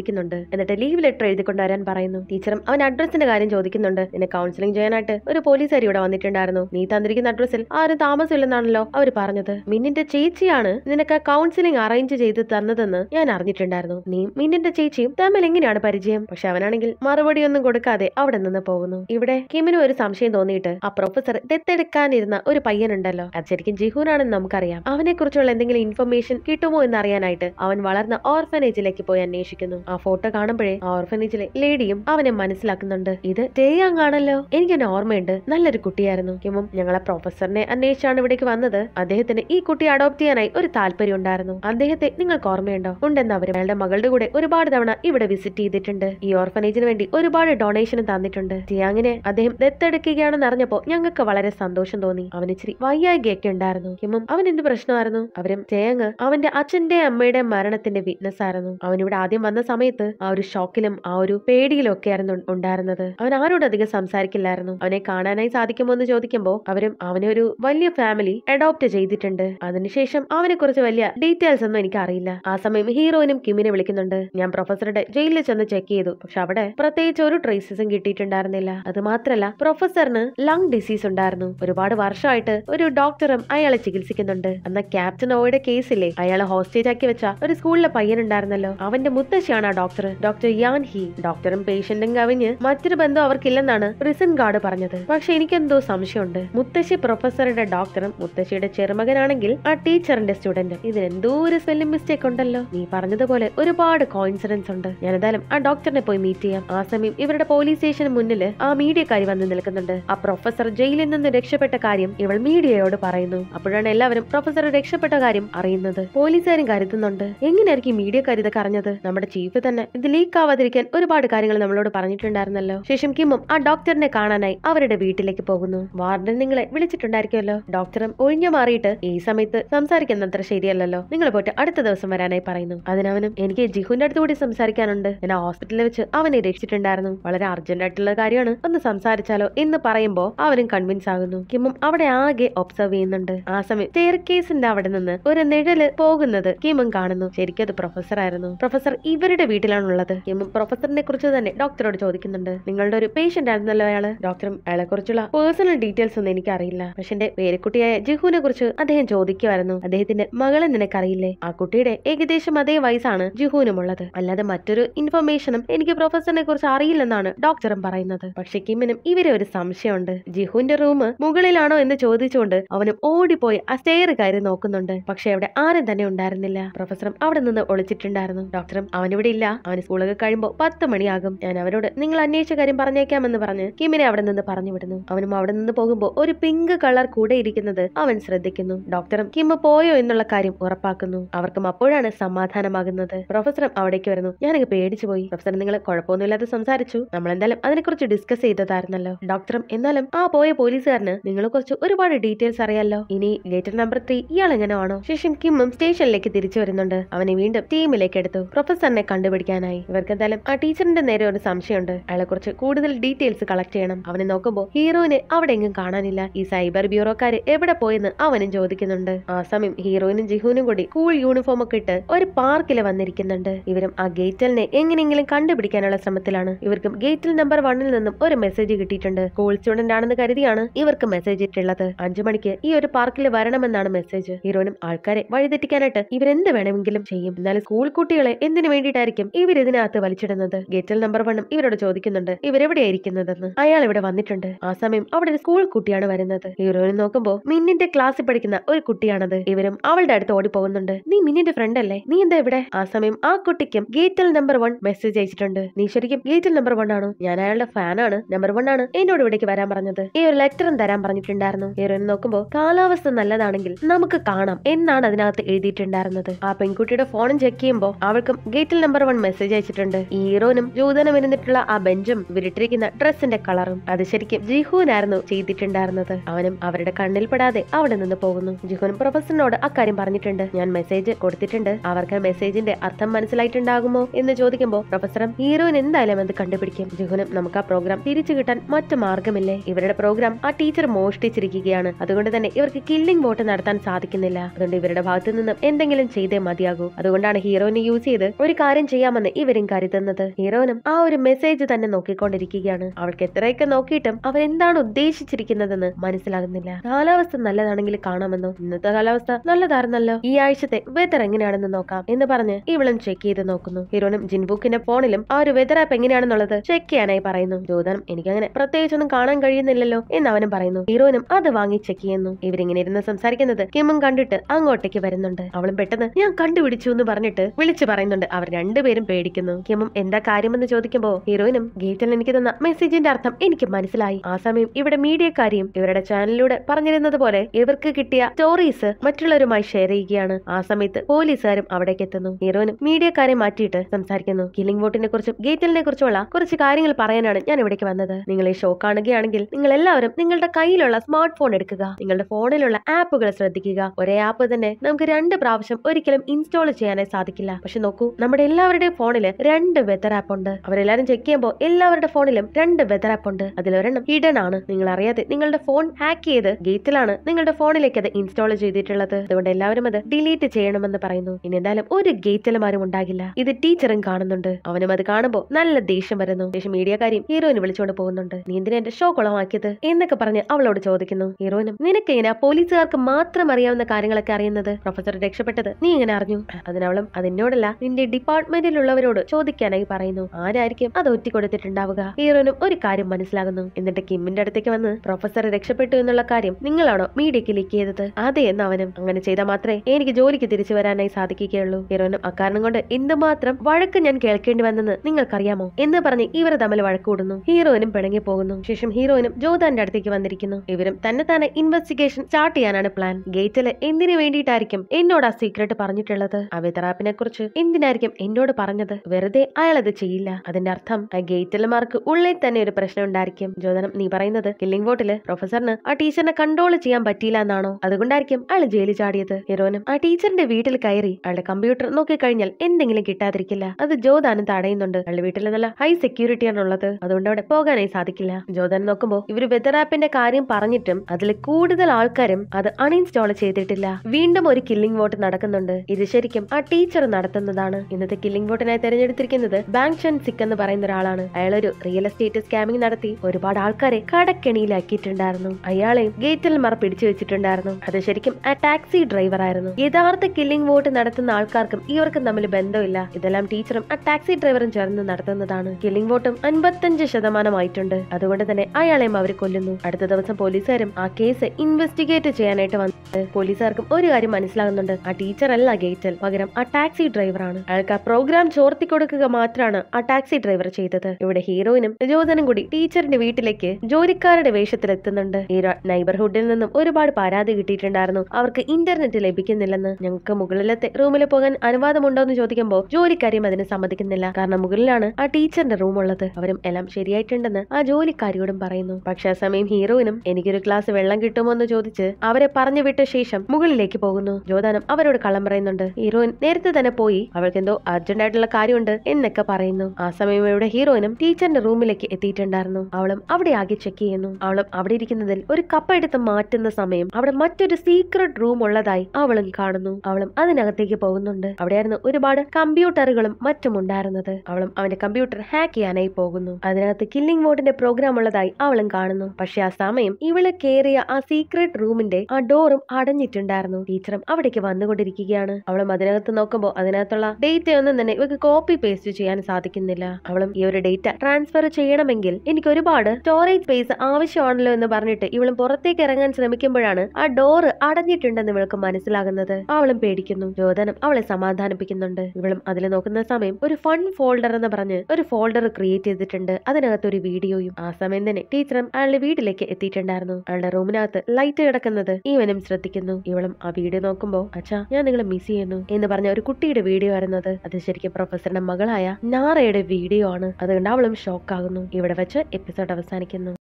[SPEAKER 1] ചോദിക്കുന്നുണ്ട് എന്നിട്ട് ലീവ് ലെറ്റർ എഴുതിക്കൊണ്ട് വരാൻ പറയുന്നു ടീച്ചറും അവൻ അഡ്രസ്സിന്റെ കാര്യം ചോദിക്കുന്നുണ്ട് നിന്നെ കൗൺസിലിംഗ് ചെയ്യാനായിട്ട് ഒരു പോലീസുകാരി ഇവിടെ വന്നിട്ടുണ്ടായിരുന്നു നീ തന്നിരിക്കുന്ന അഡ്രസ്സിൽ ആരും താമസമില്ലെന്നാണല്ലോ അവർ പറഞ്ഞത് മിന്നിന്റെ ചേച്ചിയാണ് നിനക്ക് കൗൺസിലിംഗ് അറേഞ്ച് ചെയ്ത് തന്നതെന്ന് ഞാൻ അറിഞ്ഞിട്ടുണ്ടായിരുന്നു നീ മിന്നിന്റെ ചേച്ചിയും തമ്മിൽ എങ്ങനെയാണ് പരിചയം പക്ഷെ അവനാണെങ്കിൽ മറുപടി ഒന്നും കൊടുക്കാതെ അവിടെ നിന്ന് പോകുന്നു ഇവിടെ കിമിന് ഒരു സംശയം തോന്നിയിട്ട് ആ പ്രൊഫസർ ദത്തെടുക്കാനിരുന്ന ഒരു പയ്യനുണ്ടല്ലോ അത് ശരിക്കും ജിഹൂനാണെന്ന് നമുക്കറിയാം അവനെ കുറിച്ചുള്ള എന്തെങ്കിലും ഇൻഫർമേഷൻ കിട്ടുമോ എന്ന് അറിയാനായിട്ട് അവൻ വളർന്ന ഓർഫനേജിലേക്ക് പോയി അന്വേഷിക്കുന്നു ആ ഫോട്ടോ കാണുമ്പോഴേ ആ ഓർഫനേജിലെ ലേഡിയും അവനെ മനസ്സിലാക്കുന്നുണ്ട് ഇത് ജയാങ് ആണല്ലോ എനിക്കെന്നെ ഓർമ്മയുണ്ട് നല്ലൊരു കുട്ടിയായിരുന്നു കിമും ഞങ്ങളെ പ്രൊഫസറിനെ അന്വേഷിച്ചാണ് ഇവിടേക്ക് വന്നത് അദ്ദേഹത്തിന് ഈ കുട്ടിയെ അഡോപ്റ്റ് ചെയ്യാനായി ഒരു താല്പര്യം ഉണ്ടായിരുന്നു അദ്ദേഹത്തെ നിങ്ങൾക്ക് ഓർമ്മയുണ്ടോ ഉണ്ടെന്ന് അവർ അയാളുടെ മകളുടെ കൂടെ ഒരുപാട് തവണ ഇവിടെ വിസിറ്റ് ചെയ്തിട്ടുണ്ട് ഈ ഓർഫനേജിന് വേണ്ടി ഒരുപാട് ഡൊണേഷനും തന്നിട്ടുണ്ട് ജിയാങ്ങിനെ അദ്ദേഹം ദത്തെടുക്കുകയാണെന്ന് അറിഞ്ഞപ്പോ ഞങ്ങൾക്ക് വളരെ സന്തോഷം തോന്നി അവന് ഇച്ചിരി വയ്യായികയൊക്കെ ഉണ്ടായിരുന്നു കിമും അവൻ എന്ത് പ്രശ്നമായിരുന്നു അവരും ജയങ് അവന്റെ അച്ഛന്റെ അമ്മയുടെ മരണത്തിന്റെ വിറ്റ്നസ് ആയിരുന്നു അവൻ ഇവിടെ ആദ്യം വന്ന സമയത്ത് ആ ഒരു ഷോക്കിലും ആ ഒരു പേടിയിലും ഒക്കെ ആയിരുന്നു ഉണ്ടായിരുന്നത് അവൻ ആരോട് അധികം സംസാരിക്കില്ലായിരുന്നു അവനെ കാണാനായി സാധിക്കുമോ എന്ന് ചോദിക്കുമ്പോൾ അവരും അവനെ ഒരു വലിയ ഫാമിലി അഡോപ്റ്റ് ചെയ്തിട്ടുണ്ട് അതിനുശേഷം അവനെ കുറിച്ച് വലിയ ഡീറ്റെയിൽസ് ഒന്നും എനിക്ക് അറിയില്ല ആ സമയം ഹീറോയിനും കിമിനെ വിളിക്കുന്നുണ്ട് ഞാൻ പ്രൊഫസറുടെ ജയിലിൽ ചെന്ന് ചെക്ക് ചെയ്തു പക്ഷെ അവിടെ പ്രത്യേകിച്ച് ഒരു ട്രേസസും കിട്ടിയിട്ടുണ്ടായിരുന്നില്ല അത് മാത്രല്ല പ്രൊഫസറിന് ലങ് ഡിസീസ് ഉണ്ടായിരുന്നു ഒരുപാട് വർഷമായിട്ട് ഒരു ഡോക്ടറും അയാളെ ചികിത്സിക്കുന്നുണ്ട് അന്ന് ക്യാപ്റ്റൻ ഓയുടെ കേസിലെ അയാളെ ഹോസ്റ്റേജ് ആക്കി വെച്ച ഒരു സ്കൂളിലെ പയ്യനുണ്ടായിരുന്നല്ലോ അവന്റെ മുത്തശ്ശിയാണ് ആ ഡോക്ടർ ഡോക്ടർ യാൻ ഹി ഡോക്ടറും പേഷ്യന്റും കവിഞ്ഞ് മറ്റൊരു ബന്ധം അവർക്കില്ലെന്നാണ് പ്രിസൺ ഗാർഡ് പറഞ്ഞത് പക്ഷെ എനിക്കെന്തോ സംശയമുണ്ട് മുത്തശ്ശി പ്രൊഫസറുടെ ഡോക്ടറും മുത്തശ്ശിയുടെ ചെറുമകനാണെങ്കിൽ ആ ടീച്ചറിന്റെ സ്റ്റുഡന്റ് ഇതിനെന്തോ ഒരു സ്പെല്ലിംഗ് മിസ്റ്റേക്ക് ഉണ്ടല്ലോ നീ പറഞ്ഞതുപോലെ ഒരുപാട് കോയിൻസിഡൻസ് ഉണ്ട് ഞാൻ എന്തായാലും ആ ഡോക്ടറിനെ പോയി മീറ്റ് ചെയ്യാം ആ സമയം ഇവരുടെ പോലീസ് സ്റ്റേഷന് മുന്നിൽ ആ മീഡിയക്കാരി വന്ന് നിൽക്കുന്നുണ്ട് ആ പ്രൊഫസർ ജയിലിൽ നിന്ന് രക്ഷപ്പെട്ട കാര്യം ഇവൾ മീഡിയയോട് പറയുന്നു അപ്പോഴാണ് എല്ലാവരും പ്രൊഫസർ രക്ഷപ്പെട്ട കാര്യം അറിയുന്നത് പോലീസുകാരും കരുതുന്നുണ്ട് എങ്ങനെയായിരിക്കും മീഡിയക്കാർ ഇതൊക്കെ അറിഞ്ഞത് നമ്മുടെ ചീഫ് തന്നെ ഇത് ലീക്ക് ആവാതിരിക്കാൻ ഒരുപാട് കാര്യങ്ങൾ നമ്മളോട് പറഞ്ഞിട്ടുണ്ടായിരുന്നല്ലോ ശേഷം കിമ്മും ആ ഡോക്ടറിനെ കാണാനായി അവരുടെ വീട്ടിലേക്ക് പോകുന്നു വാർഡൻ നിങ്ങളെ വിളിച്ചിട്ടുണ്ടായിരിക്കുമല്ലോ ഡോക്ടറും ഒഴിഞ്ഞു മാറിയിട്ട് ഈ സമയത്ത് സംസാരിക്കുന്നത്ര ശരിയല്ലല്ലോ നിങ്ങൾ പോയിട്ട് അടുത്ത ദിവസം വരാനായി പറയുന്നു അതിനവനും എനിക്ക് ജിഹുന്റെ അടുത്ത് കൂടി സംസാരിക്കാനുണ്ട് ഞാൻ ഹോസ്പിറ്റലിൽ വെച്ച് അവനെ രക്ഷിച്ചിട്ടുണ്ടായിരുന്നു വളരെ അർജന്റ് ആയിട്ടുള്ള കാര്യമാണ് ഒന്ന് സംസാരിച്ചാലോ എന്ന് പറയുമ്പോ അവനും കൺവിൻസ് ആകുന്നു കിമ്മും അവിടെ ആകെ ഒബ്സർവ് ചെയ്യുന്നുണ്ട് ആ സമയം സ്റ്റെയർ കേസിന്റെ അവിടെ നിന്ന് ഒരു നിഴല് പോകുന്നത് കിമ്മും കാണുന്നു ശരിക്കും അത് പ്രൊഫസർ ആയിരുന്നു പ്രൊഫസർ ഇവരുടെ വീട്ടിലാണുള്ളത് കിമ്മും പ്രൊഫസറിനെ കുറിച്ച് തന്നെ ഡോക്ടറോട് ചോദിക്കുന്നുണ്ട് നിങ്ങളുടെ ഒരു പേഷ്യന്റ് ആയിരുന്നല്ലോ അയാള് ഡോക്ടറും അയാളെ കുറിച്ചുള്ള പേഴ്സണൽ ഡീറ്റെയിൽസ് ഒന്നും എനിക്കറിയില്ല പക്ഷെ എന്റെ പേരക്കുട്ടിയായ ജിഹുവിനെ കുറിച്ച് അദ്ദേഹം ചോദിക്കുമായിരുന്നു അദ്ദേഹത്തിന്റെ മകളെ നിനക്കറിയില്ലേ ആ കുട്ടിയുടെ ഏകദേശം അതേ വയസ്സാണ് ജിഹുവിനുമുള്ളത് അല്ലാതെ മറ്റൊരു ഇൻഫർമേഷനും എനിക്ക് പ്രൊഫസറിനെ കുറിച്ച് അറിയില്ലെന്നാണ് ഡോക്ടറും പറയുന്നത് പക്ഷെ കിമ്മിനും ഇവരെ ഒരു സംശയമുണ്ട് ജിഹുവിന്റെ റൂം മുകളിലാണോ എന്ന് ചോദിച്ചുകൊണ്ട് അവനും ഓടിപ്പോയി ആ സ്റ്റെയർ കയറി നോക്കുന്നുണ്ട് പക്ഷെ അവിടെ ആരും തന്നെ ഉണ്ടായിരുന്നില്ല പ്രൊഫസറും അവിടെ നിന്ന് ഒളിച്ചിട്ടുണ്ടായിരുന്നു ഡോക്ടറും അവനിവിടെ ഇല്ല അവന് സ്കൂളൊക്കെ കഴിയുമ്പോൾ പത്ത് മണിയാകും ഞാൻ അവരോട് നിങ്ങൾ അന്വേഷിച്ച കാര്യം പറഞ്ഞേക്കാമെന്ന് പറഞ്ഞ് കിമ്മിനെ അവിടെ നിന്ന് പറഞ്ഞു വിടുന്നു അവനും അവിടെ നിന്ന് പോകുമ്പോൾ ഒരു പിങ്ക് കളർ കൂടെ ഇരിക്കുന്നത് അവൻ ശ്രദ്ധിക്കുന്നു ഡോക്ടറും കിമ്മ് പോയോ എന്നുള്ള കാര്യം ഉറപ്പാക്കുന്നു അവർക്കും അപ്പോഴാണ് സമാധാനമാകുന്നത് പ്രൊഫസറും അവിടേക്ക് വരുന്നു ഞാനങ്ങ് പേടിച്ചു പോയി പ്രൊഫസർ നിങ്ങൾ കുഴപ്പമൊന്നുമില്ലാതെ സംസാരിച്ചു നമ്മൾ എന്തായാലും അതിനെക്കുറിച്ച് ഡിസ്കസ് ചെയ്തതായിരുന്നല്ലോ ഡോക്ടറും എന്നാലും ആ പോയ പോലീസുകാരന് നിങ്ങളെ കുറിച്ച് ഒരുപാട് ഡീറ്റെയിൽസ് അറിയാലോ ഇനി ഗേറ്റർ നമ്പർ ത്രീ ഇയാൾ എങ്ങനെ ആണോ ശേഷം കിമ്മും സ്റ്റേഷനിലേക്ക് തിരിച്ചു വരുന്നുണ്ട് അവനെ വീണ്ടും ടീമിലേക്ക് എടുത്തു പ്രൊഫസറിനെ കണ്ടുപിടിക്കാനായി ഇവർക്ക് എന്തായാലും ആ ടീച്ചറിന്റെ നേരെ ഒരു സംശയമുണ്ട് അയാളെ കുറിച്ച് കൂടുതൽ ഡീറ്റെയിൽസ് കളക്ട് ചെയ്യണം അവനെ നോക്കുമ്പോൾ ഹീറോയിനെ അവിടെ എങ്ങും കാണാനില്ല ഈ സൈബർ ബ്യൂറോക്കാര് എവിടെ പോയെന്ന് അവനും ചോദിക്കുന്നുണ്ട് ആ സമയം ഹീറോയിനും ജിഹുവിനും കൂടി കൂൾ യൂണിഫോം ഒക്കെ ഇട്ട് ഒരു പാർക്കിൽ വന്നിരിക്കുന്നുണ്ട് ഇവരും ആ ഗേറ്റലിനെ എങ്ങനെയെങ്കിലും കണ്ടുപിടിക്കാനുള്ള ശ്രമത്തിലാണ് ഇവർക്കും ഗേറ്റിൽ നമ്പർ വണ്ണിൽ നിന്നും ഒരു മെസ്സേജ് കിട്ടിയിട്ടുണ്ട് സ്കൂൾ സ്റ്റുഡന്റ് ആണെന്ന് കരുതിയാണ് ഇവർക്ക് മെസ്സേജ് ഇട്ടുള്ളത് അഞ്ചു മണിക്ക് ഈ ഒരു പാർക്കിൽ വരണമെന്നാണ് മെസ്സേജ് ഹീറോയിനും ആൾക്കാരെ വഴിതെറ്റിക്കാനായിട്ട് ഇവരെന്ത് വേണമെങ്കിലും ചെയ്യും എന്നാൽ സ്കൂൾ കുട്ടികളെ എന്തിനു വേണ്ടിയിട്ടായിരിക്കും ഇവർ ഇതിനകത്ത് വലിച്ചിടുന്നത് ഗേറ്റൽ നമ്പർ വണ്ണും ഇവരോട് ചോദിക്കുന്നുണ്ട് ഇവരെവിടെയായിരിക്കുന്നതെന്ന് അയാൾ ഇവിടെ വന്നിട്ടുണ്ട് ആ സമയം അവിടെ ഒരു സ്കൂൾ കുട്ടിയാണ് വരുന്നത് ഹീറോയിൻ നോക്കുമ്പോ മിന്നിന്റെ ക്ലാസ്സിൽ പഠിക്കുന്ന ഒരു കുട്ടിയാണത് ഇവരും അവളുടെ അടുത്ത് ഓടി പോകുന്നുണ്ട് നീ മിന്നിന്റെ ഫ്രണ്ട് അല്ലേ നീ എന്താ ഇവിടെ ആ സമയം ആ കുട്ടിക്കും ഗേറ്റൽ നമ്പർ വൺ മെസ്സേജ് അയച്ചിട്ടുണ്ട് നീ ശരിക്കും ഗേറ്റൽ നമ്പർ വൺ ആണോ ഞാൻ അയാളുടെ ഫാനാണ് നമ്പർ വൺ ആണ് എന്നോട് ഇവിടേക്ക് വരാൻ പറഞ്ഞത് ഈ ഒരു ലെറ്ററും തരാൻ പറഞ്ഞിട്ടുണ്ടായിരുന്നു ഹീറോയിൻ നോക്കുമ്പോ കാലാവസ്ഥ നല്ലതാണെങ്കിൽ നമുക്ക് കാണാം എന്നാണ് അതിനകത്ത് എഴുതിയിട്ടുണ്ടായിരുന്നത് ആ പെൺകുട്ടിയുടെ ഫോണും ചെക്ക് ചെയ്യുമ്പോൾ അവൾക്കും ഗേറ്റിൽ നമ്പർ വൺ മെസ്സേജ് അയച്ചിട്ടുണ്ട് ഈ ഹീറോനും ജൂതനും ഇരുന്നിട്ടുള്ള ആ ബെഞ്ചും ഇവരിട്ടിരിക്കുന്ന ഡ്രസ്സിന്റെ കളറും അത് ശരിക്കും ജിഹുവിനായിരുന്നു ചെയ്തിട്ടുണ്ടായിരുന്നത് അവനും അവരുടെ കണ്ണിൽ പെടാതെ അവിടെ നിന്ന് പോകുന്നു ജിഹുൻ പ്രൊഫസറിനോട് അക്കാര്യം പറഞ്ഞിട്ടുണ്ട് ഞാൻ മെസ്സേജ് കൊടുത്തിട്ടുണ്ട് അവർക്ക് മെസ്സേജിന്റെ അർത്ഥം മനസ്സിലായിട്ടുണ്ടാകുമോ എന്ന് ചോദിക്കുമ്പോൾ പ്രൊഫസറും ഹീറോയിൻ എന്തായാലും അത് കണ്ടുപിടിക്കും ജിഹുനും നമുക്ക് ആ പ്രോഗ്രാം തിരിച്ചു കിട്ടാൻ മറ്റു മാർഗമില്ലേ ഇവരുടെ പ്രോഗ്രാം ആ ടീച്ചർ മോഷ്ടിച്ചിരിക്കുകയാണ് അതുകൊണ്ട് തന്നെ ഇവർക്ക് കില്ലിംഗ് വോട്ട് നടത്താൻ സാധിക്കുന്നില്ല അതുകൊണ്ട് ഇവരുടെ ഭാഗത്തു നിന്നും എന്തെങ്കിലും ചെയ്തേ മതിയാകൂ അതുകൊണ്ടാണ് ഹീറോയിനെ യൂസ് ചെയ്ത് ഒരു കാര്യം സഹായം ചെയ്യാമെന്ന് ഇവരും കരുതുന്നത് ഹീറോനും ആ ഒരു മെസ്സേജ് തന്നെ നോക്കിക്കൊണ്ടിരിക്കുകയാണ് അവൾക്ക് എത്രയൊക്കെ നോക്കിയിട്ടും അവൻ എന്താണ് ഉദ്ദേശിച്ചിരിക്കുന്നതെന്ന് മനസ്സിലാകുന്നില്ല കാലാവസ്ഥ നല്ലതാണെങ്കിൽ കാണാമെന്നോ ഇന്നത്തെ കാലാവസ്ഥ നല്ലതായിരുന്നല്ലോ ഈ ആഴ്ചത്തെ വെതർ എങ്ങനെയാണെന്ന് നോക്കാം എന്ന് പറഞ്ഞ് ഇവളും ചെക്ക് ചെയ്ത് നോക്കുന്നു ഹീറോനും ജിൻബുക്കിന്റെ ഫോണിലും ആ ഒരു വെതർ ആപ്പ് എങ്ങനെയാണെന്നുള്ളത് ചെക്ക് ചെയ്യാനായി പറയുന്നു ജോതനം എനിക്കങ്ങനെ പ്രത്യേകിച്ചൊന്നും കാണാൻ കഴിയുന്നില്ലല്ലോ എന്ന് അവനും പറയുന്നു ഹീറോയിനും അത് വാങ്ങി ചെക്ക് ചെയ്യുന്നു ഇവരിങ്ങനെ ഇരുന്ന് സംസാരിക്കുന്നത് കിമും കണ്ടിട്ട് അങ്ങോട്ടേക്ക് വരുന്നുണ്ട് അവളും പെട്ടെന്ന് ഞാൻ കണ്ടുപിടിച്ചു എന്ന് പറഞ്ഞിട്ട് വിളിച്ചു പറയുന്നുണ്ട് അവർ രണ്ടുപേരും പേടിക്കുന്നു കിമും എന്താ കാര്യമെന്ന് ചോദിക്കുമ്പോ ഹീറോയിനും ഗേറ്റിൽ എനിക്ക് തന്ന മെസ്സേജിന്റെ അർത്ഥം എനിക്ക് മനസ്സിലായി ആ സമയം ഇവിടെ മീഡിയക്കാരെയും ഇവരുടെ ചാനലിലൂടെ പറഞ്ഞിരുന്നത് പോലെ ഇവർക്ക് കിട്ടിയ സ്റ്റോറീസ് മറ്റുള്ളവരുമായി ഷെയർ ചെയ്യുകയാണ് ആ സമയത്ത് പോലീസുകാരും അവിടേക്ക് എത്തുന്നു ഹീറോയിനും മീഡിയക്കാരെ മാറ്റിയിട്ട് സംസാരിക്കുന്നു കില്ലിംഗ് വോട്ടിനെ കുറിച്ചും ഗേറ്റലിനെ കുറിച്ചുമുള്ള കുറച്ച് കാര്യങ്ങൾ പറയാനാണ് ഞാൻ ഇവിടേക്ക് വന്നത് നിങ്ങൾ ഈ ഷോ കാണുകയാണെങ്കിൽ നിങ്ങൾ എല്ലാവരും നിങ്ങളുടെ കയ്യിലുള്ള സ്മാർട്ട് ഫോൺ എടുക്കുക നിങ്ങളുടെ ഫോണിലുള്ള ആപ്പുകൾ ശ്രദ്ധിക്കുക ഒരേ ആപ്പ് തന്നെ നമുക്ക് രണ്ട് പ്രാവശ്യം ഒരിക്കലും ഇൻസ്റ്റാൾ ചെയ്യാനായി സാധിക്കില്ല പക്ഷെ നോക്കൂ നമ്മുടെ എല്ലാവരുടെയും ഫോണിൽ രണ്ട് വെതർ ആപ്പ് ഉണ്ട് അവരെല്ലാരും ചെക്ക് ചെയ്യുമ്പോൾ എല്ലാവരുടെ ഫോണിലും രണ്ട് വെതർ ആപ്പ് ഉണ്ട് അതിലൊരെണ്ണം ഹിഡൻ ആണ് നിങ്ങൾ അറിയാതെ നിങ്ങളുടെ ഫോൺ ഹാക്ക് ചെയ്ത് ഗേറ്റിലാണ് നിങ്ങളുടെ ഫോണിലേക്ക് അത് ഇൻസ്റ്റാൾ ചെയ്തിട്ടുള്ളത് അതുകൊണ്ട് എല്ലാവരും അത് ഡിലീറ്റ് ചെയ്യണമെന്ന് പറയുന്നു ഇനി എന്തായാലും ഒരു ഗേറ്റലുമാരും ഉണ്ടാകില്ല ഇത് ടീച്ചറും കാണുന്നുണ്ട് അവനും അത് കാണുമ്പോൾ നല്ല ദേഷ്യം വരുന്നു ദേഷ്യം മീഡിയക്കാരെയും ഹീറോയിന് വിളിച്ചുകൊണ്ട് പോകുന്നുണ്ട് നീ എന്തിനാ എന്റെ ഷോ കുളമാക്കിയത് എന്നൊക്കെ പറഞ്ഞ് അവളോട് ചോദിക്കുന്നു ഹീറോയിനും നിനക്ക് ഇങ്ങനെ പോലീസുകാർക്ക് മാത്രം അറിയാവുന്ന കാര്യങ്ങളൊക്കെ അറിയുന്നത് പ്രൊഫസർ രക്ഷപ്പെട്ടത് നീ ഇങ്ങനെ അറിഞ്ഞു അതിനവളും അതിനോടല്ല നിന്റെ ഡിപ്പാർട്ട്മെന്റിലുള്ളവരോട് ചോദിക്കാനായി പറയുന്നു ആരായിരിക്കും അത് ഒറ്റി കൊടുത്തിട്ടുണ്ടാവുക ഹീറോയിനും ഒരു കാര്യം മനസ്സിലാകുന്നു എന്നിട്ട് കിമ്മിന്റെ അടുത്തേക്ക് വന്ന് പ്രൊഫസർ രക്ഷപ്പെട്ടു എന്നുള്ള കാര്യം നിങ്ങളാണോ മീഡിയക്ക് ലീക്ക് ചെയ്തത് അതെ എന്ന് അവനും അങ്ങനെ ചെയ്താൽ മാത്രമേ എനിക്ക് ജോലിക്ക് തിരിച്ചു വരാനായി സാധിക്കുകയുള്ളൂ ഹീറോയിനും അക്കാരണം കൊണ്ട് എന്തുമാത്രം വഴക്ക് ഞാൻ കേൾക്കേണ്ടി വന്നെന്ന് നിങ്ങൾക്കറിയാമോ എന്ന് പറഞ്ഞ് ഇവർ തമ്മിൽ വഴക്കൂടുന്നു ഹീറോയിനും പിണങ്ങി പോകുന്നു ശേഷം ഹീറോയിനും ജോതാന്റെ അടുത്തേക്ക് വന്നിരിക്കുന്നു ഇവരും തന്നെ തന്നെ ഇൻവെസ്റ്റിഗേഷൻ സ്റ്റാർട്ട് ചെയ്യാനാണ് പ്ലാൻ ഗേറ്റില് എന്തിനു വേണ്ടിയിട്ടായിരിക്കും എന്നോട് ആ സീക്രട്ട് പറഞ്ഞിട്ടുള്ളത് ആ വെതറാപ്പിനെ കുറിച്ച് എന്തിനായിരിക്കും എന്നോട് പറഞ്ഞത് വെറുതെ അയാൾ അത് ചെയ്യില്ല അതിന്റെ അർത്ഥം ആ ഗേറ്റിലുമാർക്ക് ഉള്ളിൽ തന്നെ ഒരു പ്രശ്നം ഉണ്ടായിരിക്കും ജോതനം നീ പറയുന്നത് കില്ലിംഗ് വോട്ടില് പ്രൊഫസറിന് ആ ടീച്ചറിനെ കൺട്രോൾ ചെയ്യാൻ പറ്റിയില്ല എന്നാണോ അതുകൊണ്ടായിരിക്കും അയാൾ ജയിലിൽ ചാടിയത് ഹീറോനും ആ ടീച്ചറിന്റെ വീട്ടിൽ കയറി അയാളുടെ കമ്പ്യൂട്ടർ നോക്കിക്കഴിഞ്ഞാൽ എന്തെങ്കിലും കിട്ടാതിരിക്കില്ല അത് ജോദാനും തടയുന്നുണ്ട് അയാളുടെ വീട്ടിൽ നല്ല ഹൈ സെക്യൂരിറ്റി ആണുള്ളത് അതുകൊണ്ട് അവിടെ പോകാനായി സാധിക്കില്ല ജോദാൻ നോക്കുമ്പോൾ ഇവര് വെതർ ആപ്പിന്റെ കാര്യം പറഞ്ഞിട്ടും അതിൽ കൂടുതൽ ആൾക്കാരും അത് അൺഇൻസ്റ്റാൾ ചെയ്തിട്ടില്ല വീണ്ടും ഒരു കില്ലിംഗ് വോട്ട് നടക്കുന്നുണ്ട് ഇത് ശരിക്കും ആ ടീച്ചർ നടത്തുന്നതാണ് ഇന്നത്തെ കില്ലിംഗ് വോട്ടിനായി തെരഞ്ഞെടുത്തിരിക്കുന്നത് ബാങ്ക് ഷൻ സിക്ക് എന്ന് പറയുന്ന ഒരാളാണ് അയാളൊരു റിയൽ എസ്റ്റേറ്റ് സ്കാമിംഗ് നടത്തി ഒരുപാട് ആൾക്കാരെ കടക്കെണിയിലാക്കിയിട്ടുണ്ടായിരുന്നു അയാളെയും ഗേറ്റിൽ മറ പിടിച്ചു വെച്ചിട്ടുണ്ടായിരുന്നു അത് ശരിക്കും ആ ടാക്സി ഡ്രൈവർ ആയിരുന്നു യഥാർത്ഥ കില്ലിംഗ് വോട്ട് നടത്തുന്ന ആൾക്കാർക്കും ഇവർക്കും തമ്മിൽ ബന്ധമില്ല ഇതെല്ലാം ടീച്ചറും ആ ടാക്സി ഡ്രൈവറും ചേർന്ന് നടത്തുന്നതാണ് കില്ലിംഗ് വോട്ടും അൻപത്തഞ്ച് ശതമാനമായിട്ടുണ്ട് അതുകൊണ്ട് തന്നെ അയാളെയും അവർ കൊല്ലുന്നു അടുത്ത ദിവസം പോലീസുകാരും ആ കേസ് ഇൻവെസ്റ്റിഗേറ്റ് ചെയ്യാനായിട്ട് വന്നത് പോലീസുകാർക്കും ഒരു കാര്യം മനസ്സിലാകുന്നുണ്ട് ആ ടീച്ചർ അല്ല ഗേറ്റൽ പകരം ആ ടാക്സി ഡ്രൈവറാണ് അയാൾക്ക് ആ പ്രോഗ്രാം ചോർത്തി കൊടുക്കുക മാത്രമാണ് ആ ടാക്സി ഡ്രൈവർ ചെയ്തത് ഇവിടെ ഹീറോയിനും ജോതനും കൂടി ടീച്ചറിന്റെ വീട്ടിലേക്ക് ജോലിക്കാരുടെ വേഷത്തിൽ എത്തുന്നുണ്ട് ഈ നൈബർഹുഡിൽ നിന്നും ഒരുപാട് പരാതി കിട്ടിയിട്ടുണ്ടായിരുന്നു അവർക്ക് ഇന്റർനെറ്റ് ലഭിക്കുന്നില്ലെന്ന് ഞങ്ങൾക്ക് മുകളിലത്തെ റൂമിൽ പോകാൻ അനുവാദമുണ്ടോ എന്ന് ചോദിക്കുമ്പോൾ ജോലിക്കാരിയും അതിന് സമ്മതിക്കുന്നില്ല കാരണം മുകളിലാണ് ആ ടീച്ചറിന്റെ റൂം ഉള്ളത് അവരും എല്ലാം ശരിയായിട്ടുണ്ടെന്ന് ആ ജോലിക്കാരിയോടും പറയുന്നു പക്ഷെ ആ സമയം ഹീറോയിനും എനിക്കൊരു ഗ്ലാസ് വെള്ളം കിട്ടുമോ എന്ന് ചോദിച്ച് അവരെ പറഞ്ഞു വിട്ട ശേഷം മുകളിലേക്ക് പോകുന്നു ജോദാനം അവരോട് കള്ളം പറയുന്നുണ്ട് ഹീറോയിൻ നേരത്തെ തന്നെ പോയി അവൾക്ക് എന്തോ അർജന്റ് ആയിട്ടുള്ള കാര്യമുണ്ട് എന്നൊക്കെ പറയുന്നു ആ സമയം ഇവിടെ ഹീറോയിനും ടീച്ചറിന്റെ റൂമിലേക്ക് എത്തിയിട്ടുണ്ടായിരുന്നു അവളും അവിടെ ആകെ ചെക്ക് ചെയ്യുന്നു അവളും അവിടെ ഇരിക്കുന്നതിൽ ഒരു കപ്പ എടുത്ത് മാറ്റുന്ന സമയം അവിടെ മറ്റൊരു സീക്രട്ട് റൂം ഉള്ളതായി അവളും കാണുന്നു അവളും അതിനകത്തേക്ക് പോകുന്നുണ്ട് അവിടെയായിരുന്നു ഒരുപാട് കമ്പ്യൂട്ടറുകളും മറ്റും ഉണ്ടായിരുന്നത് അവളും അവന്റെ കമ്പ്യൂട്ടർ ഹാക്ക് ചെയ്യാനായി പോകുന്നു അതിനകത്ത് കില്ലിംഗ് മോഡിന്റെ പ്രോഗ്രാം ഉള്ളതായി അവളും കാണുന്നു പക്ഷെ ആ സമയം ഇവള് കേറിയ ആ സീക്രട്ട് റൂമിന്റെ ആ ഡോറും അടഞ്ഞിട്ടുണ്ടായിരുന്നു ടീച്ചറും അവിടേക്ക് വന്നുകൊണ്ടിരിക്കുകയാണ് അവളും അതിനകത്ത് നോക്കുമ്പോൾ അതിനകത്തുള്ള ഡേറ്റ ഒന്നും തന്നെ ഇവർക്ക് കോപ്പി പേസ്റ്റ് ചെയ്യാൻ സാധിക്കുന്നില്ല അവളും ഈ ഒരു ഡേറ്റ ട്രാൻസ്ഫർ ചെയ്യണമെങ്കിൽ എനിക്ക് ഒരുപാട് സ്റ്റോറേജ് സ്പേസ് ആവശ്യമാണല്ലോ എന്ന് പറഞ്ഞിട്ട് ഇവളും പുറത്തേക്ക് ഇറങ്ങാൻ ശ്രമിക്കുമ്പോഴാണ് ആ ഡോറ് അടഞ്ഞിട്ടുണ്ടെന്ന് ഇവൾക്ക് മനസ്സിലാകുന്നത് അവളും പേടിക്കുന്നു ജോതനം അവളെ സമാധാനിപ്പിക്കുന്നുണ്ട് ഇവളും അതിൽ നോക്കുന്ന സമയം ഒരു ഫൺ ഫോൾഡർ എന്ന് പറഞ്ഞ് ഒരു ഫോൾഡർ ക്രിയേറ്റ് ചെയ്തിട്ടുണ്ട് അതിനകത്ത് ഒരു വീഡിയോയും ആ സമയം തന്നെ ടീച്ചറും അയാളുടെ വീട്ടിലേക്ക് എത്തിയിട്ടുണ്ടായിരുന്നു അയാളുടെ റൂമിനകത്ത് ലൈറ്റ് കിടക്കുന്നത് ഇവനും ശ്രദ്ധിക്കുന്നു ഇവളും ആ വീഡിയോ നോക്കുമ്പോൾ അച്ഛാ ഞാൻ നിങ്ങളെ മിസ് ചെയ്യുന്നു എന്ന് പറഞ്ഞ ഒരു കുട്ടിയുടെ വീഡിയോ ആയിരുന്നത് അത് ശരിക്കും പ്രൊഫസറുടെ മകളായ നാറയുടെ വീഡിയോ ആണ് അതുകൊണ്ട് അവളും ഷോക്ക് ആകുന്നു ഇവിടെ വെച്ച് എപ്പിസോഡ് അവസാനിക്കുന്നു